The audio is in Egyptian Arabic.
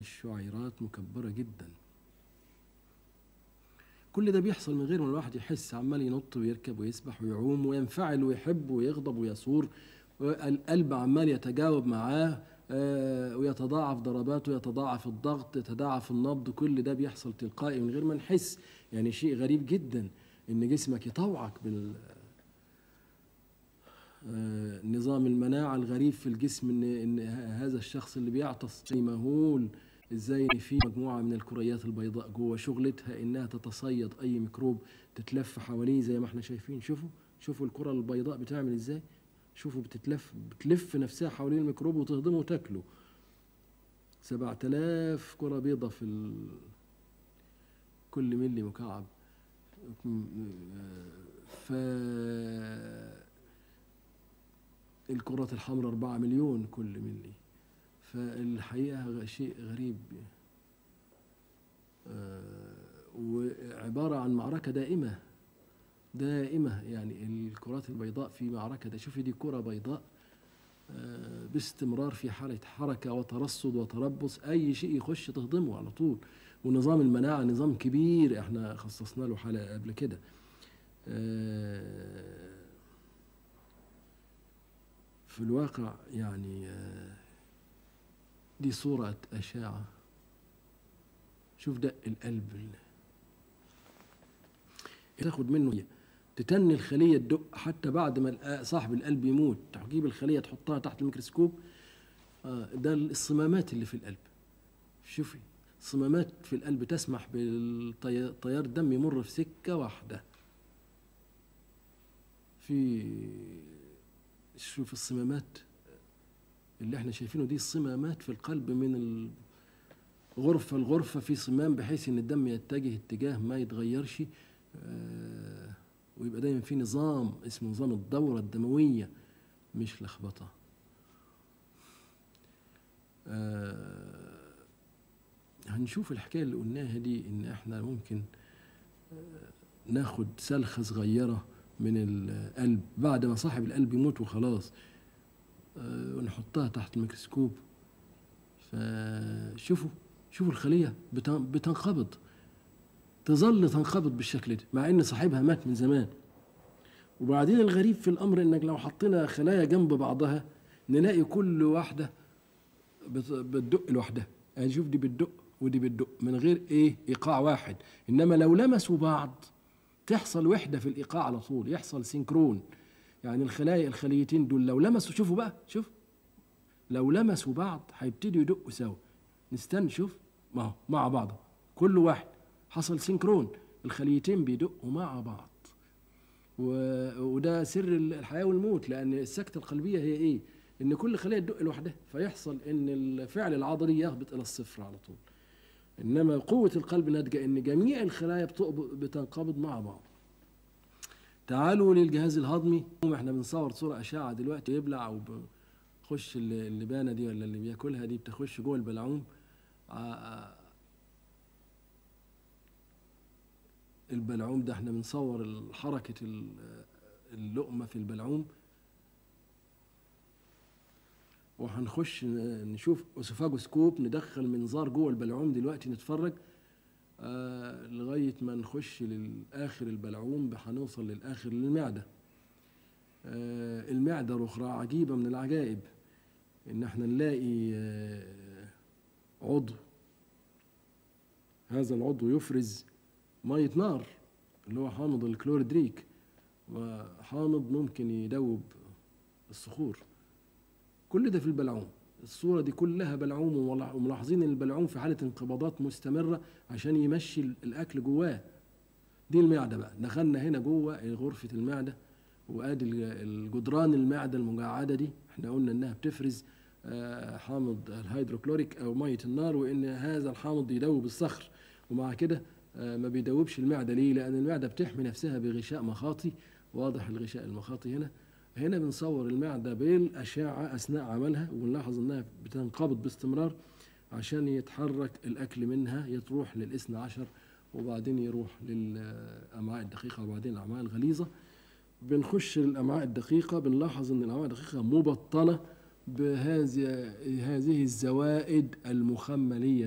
الشعيرات مكبرة جدا كل ده بيحصل من غير ما الواحد يحس عمال ينط ويركب ويسبح ويعوم وينفعل ويحب ويغضب ويثور القلب عمال يتجاوب معاه آه، ويتضاعف ضرباته يتضاعف الضغط يتضاعف النبض كل ده بيحصل تلقائي من غير ما نحس يعني شيء غريب جدا ان جسمك يطوعك بال آه، نظام المناعة الغريب في الجسم ان ان هذا الشخص اللي بيعطس مهول ازاي إن في مجموعة من الكريات البيضاء جوه شغلتها انها تتصيد اي ميكروب تتلف حواليه زي ما احنا شايفين شوفوا شوفوا الكرة البيضاء بتعمل ازاي شوفوا بتتلف بتلف نفسها حوالين الميكروب وتهضمه وتاكله سبعة آلاف كرة بيضة في ال... كل ملي مكعب ف الكرات الحمراء أربعة مليون كل ملي فالحقيقة شيء غريب آه، وعبارة عن معركة دائمة دائمة يعني الكرات البيضاء في معركة ده شوفي دي كرة بيضاء آه، باستمرار في حالة حركة وترصد وتربص أي شيء يخش تهضمه على طول ونظام المناعة نظام كبير احنا خصصنا له حلقة قبل كده آه، في الواقع يعني آه، دي صورة أشعة شوف دق القلب اللي تاخد منه هي تتني الخلية تدق حتى بعد ما الآ- صاحب القلب يموت تجيب الخلية تحطها تحت الميكروسكوب آه، ده الصمامات اللي في القلب شوفي صمامات في القلب تسمح بالتيار الدم يمر في سكة واحدة في شوف الصمامات اللي احنا شايفينه دي صمامات في القلب من الغرفة الغرفة في صمام بحيث ان الدم يتجه اتجاه ما يتغيرش آه، ويبقى دايما في نظام اسمه نظام الدورة الدموية مش لخبطة آه، هنشوف الحكاية اللي قلناها دي ان احنا ممكن آه، ناخد سلخة صغيرة من القلب بعد ما صاحب القلب يموت وخلاص آه، ونحطها تحت الميكروسكوب فشوفوا شوفوا الخلية بتن- بتنقبض تظل تنقبض بالشكل ده مع ان صاحبها مات من زمان وبعدين الغريب في الامر انك لو حطينا خلايا جنب بعضها نلاقي كل واحده بت- بتدق لوحدها يعني شوف دي بتدق ودي بتدق من غير ايه ايقاع واحد انما لو لمسوا بعض تحصل وحده في الايقاع على طول يحصل سينكرون يعني الخلايا الخليتين دول لو لمسوا شوفوا بقى شوف لو لمسوا بعض هيبتدوا يدقوا سوا نستنى شوف ما هو مع بعض كل واحد حصل سينكرون الخليتين بيدقوا مع بعض و... وده سر الحياه والموت لان السكته القلبيه هي ايه؟ ان كل خليه تدق لوحدها فيحصل ان الفعل العضلي يهبط الى الصفر على طول. انما قوه القلب ناتجه ان جميع الخلايا بتقبض بتنقبض مع بعض. تعالوا للجهاز الهضمي احنا بنصور صوره اشعه دلوقتي يبلع او بخش اللبانه دي ولا اللي بياكلها دي بتخش جوه البلعوم ع- البلعوم ده احنا بنصور حركة ال- اللقمة في البلعوم وهنخش ن- نشوف اسوفاجوسكوب ندخل منظار جوه البلعوم دلوقتي نتفرج آه لغاية ما نخش للآخر البلعوم هنوصل للآخر للمعدة آه المعدة رخرة عجيبة من العجائب إن احنا نلاقي آه عضو هذا العضو يفرز مية نار اللي هو حامض الكلوردريك وحامض ممكن يدوب الصخور كل ده في البلعوم الصورة دي كلها بلعوم وملا- وملاحظين ان البلعوم في حالة انقباضات مستمرة عشان يمشي ال- الأكل جواه دي المعدة بقى دخلنا هنا جوه غرفة المعدة وادي ال- الجدران المعدة المجعدة دي احنا قلنا انها بتفرز آه، حامض الهيدروكلوريك او مية النار وان هذا الحامض يدوب الصخر ومع كده آه، ما بيدوبش المعدة ليه لأن المعدة بتحمي نفسها بغشاء مخاطي واضح الغشاء المخاطي هنا هنا بنصور المعدة بالأشعة أثناء عملها وبنلاحظ إنها بتنقبض باستمرار عشان يتحرك الأكل منها يتروح للإثنى عشر وبعدين يروح للأمعاء الدقيقة وبعدين الأمعاء الغليظة بنخش للأمعاء الدقيقة بنلاحظ إن الأمعاء الدقيقة مبطنة بهذه هذه الزوائد المخملية